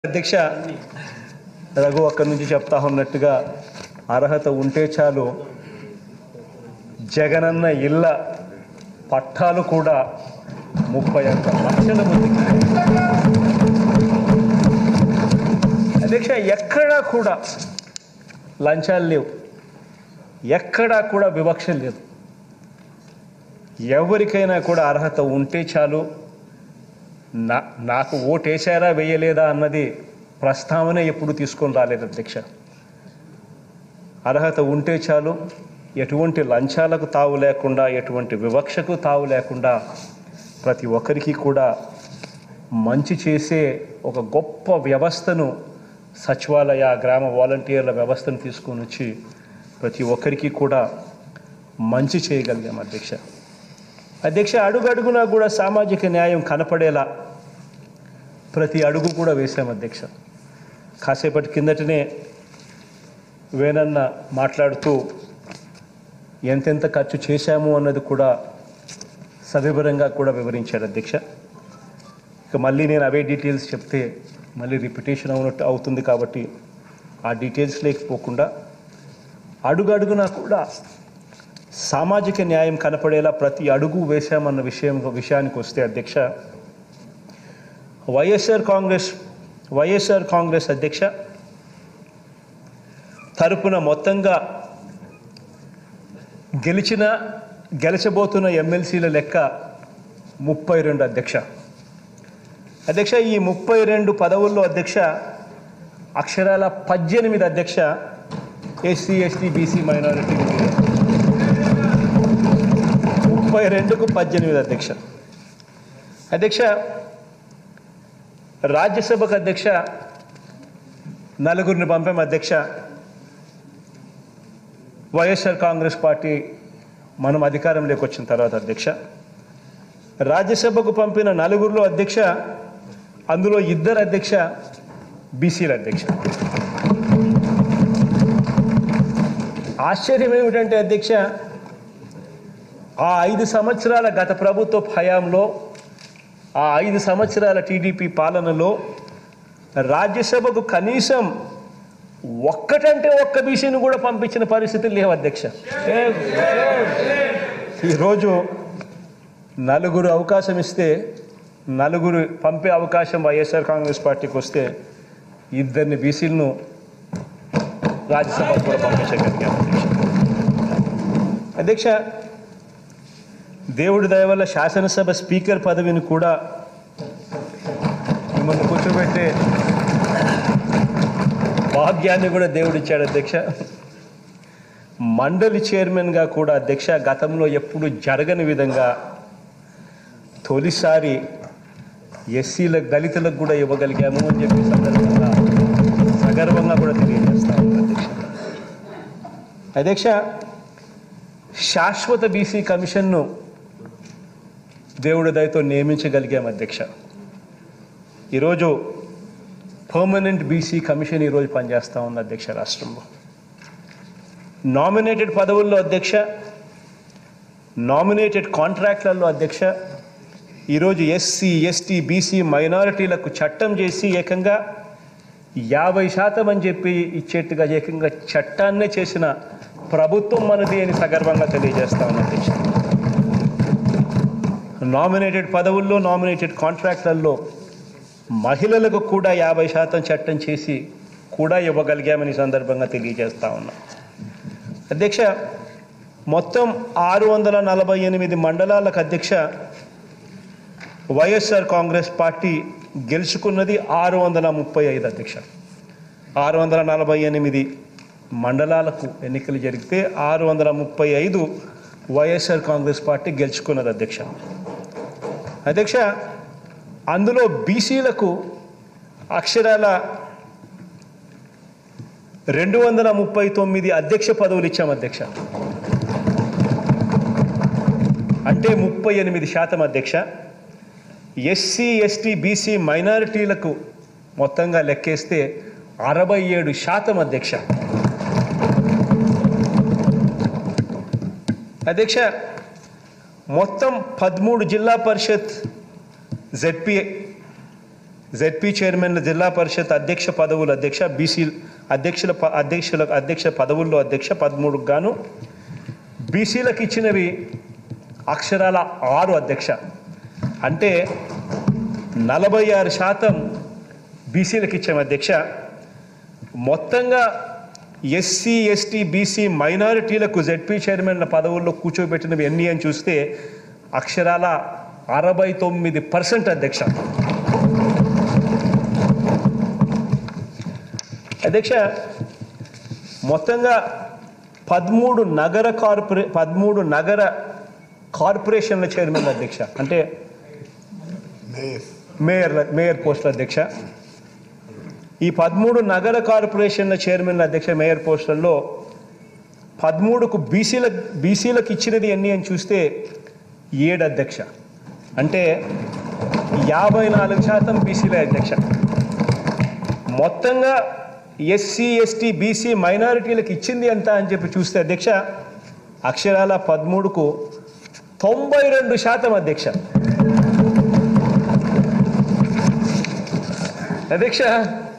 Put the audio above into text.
అధ్యక్ష రఘు అక్కడి నుంచి చెప్తా ఉన్నట్టుగా అర్హత ఉంటే చాలు జగనన్న ఇళ్ళ పట్టాలు కూడా ముప్పై ఒక్క లక్షల మందికి అధ్యక్ష ఎక్కడా కూడా లంచాలు లేవు ఎక్కడా కూడా వివక్ష లేదు ఎవరికైనా కూడా అర్హత ఉంటే చాలు నా నాకు ఓటేశారా వేయలేదా అన్నది ప్రస్తావన ఎప్పుడు తీసుకొని రాలేదు అధ్యక్ష అర్హత ఉంటే చాలు ఎటువంటి లంచాలకు తావు లేకుండా ఎటువంటి వివక్షకు తావు లేకుండా ప్రతి ఒక్కరికి కూడా మంచి చేసే ఒక గొప్ప వ్యవస్థను సచివాలయ గ్రామ వాలంటీర్ల వ్యవస్థను తీసుకొని వచ్చి ప్రతి ఒక్కరికి కూడా మంచి చేయగలిగాం అధ్యక్ష అధ్యక్ష అడుగడుగునా కూడా సామాజిక న్యాయం కనపడేలా ప్రతి అడుగు కూడా వేశాం అధ్యక్ష కాసేపటి కిందటనే వేనన్న మాట్లాడుతూ ఎంతెంత ఖర్చు చేశాము అన్నది కూడా సవివరంగా కూడా వివరించాడు అధ్యక్ష ఇక మళ్ళీ నేను అవే డీటెయిల్స్ చెప్తే మళ్ళీ రిపిటేషన్ అవునట్టు అవుతుంది కాబట్టి ఆ డీటెయిల్స్ లేకపోకుండా అడుగడుగునా కూడా సామాజిక న్యాయం కనపడేలా ప్రతి అడుగు వేశామన్న విషయం విషయానికి వస్తే అధ్యక్ష వైఎస్ఆర్ కాంగ్రెస్ వైఎస్ఆర్ కాంగ్రెస్ అధ్యక్ష తరపున మొత్తంగా గెలిచిన గెలిచబోతున్న ఎమ్మెల్సీల లెక్క ముప్పై రెండు అధ్యక్ష అధ్యక్ష ఈ ముప్పై రెండు పదవుల్లో అధ్యక్ష అక్షరాల పద్దెనిమిది అధ్యక్ష ఎస్సీ ఎస్టీ బీసీ మైనారిటీ ముప్పై రెండుకు పద్దెనిమిది అధ్యక్ష అధ్యక్ష రాజ్యసభకు అధ్యక్ష నలుగురిని పంపాం అధ్యక్ష వైఎస్ఆర్ కాంగ్రెస్ పార్టీ మనం అధికారంలోకి వచ్చిన తర్వాత అధ్యక్ష రాజ్యసభకు పంపిన నలుగురిలో అధ్యక్ష అందులో ఇద్దరు అధ్యక్ష బీసీల అధ్యక్ష ఆశ్చర్యం ఏమిటంటే అధ్యక్ష ఆ ఐదు సంవత్సరాల గత ప్రభుత్వ హయాంలో ఆ ఐదు సంవత్సరాల టీడీపీ పాలనలో రాజ్యసభకు కనీసం ఒక్కటంటే ఒక్క బీసీని కూడా పంపించిన పరిస్థితులు లేవు అధ్యక్ష ఈరోజు నలుగురు అవకాశం ఇస్తే నలుగురు పంపే అవకాశం వైఎస్ఆర్ కాంగ్రెస్ పార్టీకి వస్తే ఇద్దరిని బీసీలను రాజ్యసభకు కూడా పంపించగలిగాం అధ్యక్ష అధ్యక్ష దేవుడి దయ వల్ల శాసనసభ స్పీకర్ పదవిని కూడా మిమ్మల్ని కూర్చోబెట్టే భాగ్యాన్ని కూడా దేవుడిచ్చాడు అధ్యక్ష మండలి చైర్మన్గా కూడా అధ్యక్ష గతంలో ఎప్పుడు జరగని విధంగా తొలిసారి ఎస్సీలకు దళితులకు కూడా ఇవ్వగలిగాము అని చెప్పి సందర్భంగా సగర్వంగా కూడా తెలియజేస్తా ఉన్నాను అధ్యక్ష అధ్యక్ష శాశ్వత బీసీ కమిషన్ను దేవుడి దయతో నియమించగలిగాం అధ్యక్ష ఈరోజు పర్మనెంట్ బీసీ కమిషన్ ఈరోజు పనిచేస్తూ ఉంది అధ్యక్ష రాష్ట్రంలో నామినేటెడ్ పదవుల్లో అధ్యక్ష నామినేటెడ్ కాంట్రాక్ట్లలో అధ్యక్ష ఈరోజు ఎస్సీ ఎస్టీ బీసీ మైనారిటీలకు చట్టం చేసి ఏకంగా యాభై శాతం అని చెప్పి ఇచ్చేట్టుగా ఏకంగా చట్టాన్నే చేసిన ప్రభుత్వం మనది అని సగర్వంగా తెలియజేస్తా ఉన్న అధ్యక్ష నామినేటెడ్ పదవుల్లో నామినేటెడ్ కాంట్రాక్ట్లలో మహిళలకు కూడా యాభై శాతం చట్టం చేసి కూడా ఇవ్వగలిగామని సందర్భంగా తెలియజేస్తా ఉన్నా అధ్యక్ష మొత్తం ఆరు వందల నలభై ఎనిమిది మండలాలకు అధ్యక్ష వైఎస్ఆర్ కాంగ్రెస్ పార్టీ గెలుచుకున్నది ఆరు వందల ముప్పై ఐదు అధ్యక్ష ఆరు వందల నలభై ఎనిమిది మండలాలకు ఎన్నికలు జరిగితే ఆరు వందల ముప్పై ఐదు వైఎస్ఆర్ కాంగ్రెస్ పార్టీ గెలుచుకున్నది అధ్యక్ష అధ్యక్ష అందులో బీసీలకు అక్షరాల రెండు వందల ముప్పై తొమ్మిది అధ్యక్ష పదవులు ఇచ్చాం అధ్యక్ష అంటే ముప్పై ఎనిమిది శాతం అధ్యక్ష ఎస్సీ ఎస్టీ బీసీ మైనారిటీలకు మొత్తంగా లెక్కేస్తే అరవై ఏడు శాతం అధ్యక్ష అధ్యక్ష మొత్తం పదమూడు జిల్లా పరిషత్ జెడ్పీ జెడ్పీ చైర్మన్ల జిల్లా పరిషత్ అధ్యక్ష పదవులు అధ్యక్ష బీసీ అధ్యక్షుల ప- అధ్యక్షుల అధ్యక్ష పదవుల్లో అధ్యక్ష పదమూడుకు గాను బీసీలకు ఇచ్చినవి అక్షరాల ఆరు అధ్యక్ష అంటే నలభై ఆరు శాతం బీసీలకు ఇచ్చాం అధ్యక్ష మొత్తంగా ఎస్సీ ఎస్టీ బీసీ మైనారిటీలకు జెడ్పీ చైర్మన్ల పదవుల్లో కూర్చోబెట్టినవి ఎన్ని అని చూస్తే అక్షరాల అరవై తొమ్మిది పర్సెంట్ అధ్యక్ష అధ్యక్ష మొత్తంగా పదమూడు నగర కార్పొరే పదమూడు నగర కార్పొరేషన్ల చైర్మన్ అధ్యక్ష అంటే మేయర్ మేయర్ పోస్టుల అధ్యక్ష ఈ పదమూడు నగర కార్పొరేషన్ల చైర్మన్ల అధ్యక్ష మేయర్ పోస్టులలో పదమూడుకు బీసీల బీసీలకు ఇచ్చినది ఎన్ని అని చూస్తే ఏడు అధ్యక్ష అంటే యాభై నాలుగు శాతం బీసీల అధ్యక్ష మొత్తంగా ఎస్సీ ఎస్టీ బీసీ మైనారిటీలకు ఇచ్చింది ఎంత అని చెప్పి చూస్తే అధ్యక్ష అక్షరాల పదమూడుకు తొంభై రెండు శాతం అధ్యక్ష అధ్యక్ష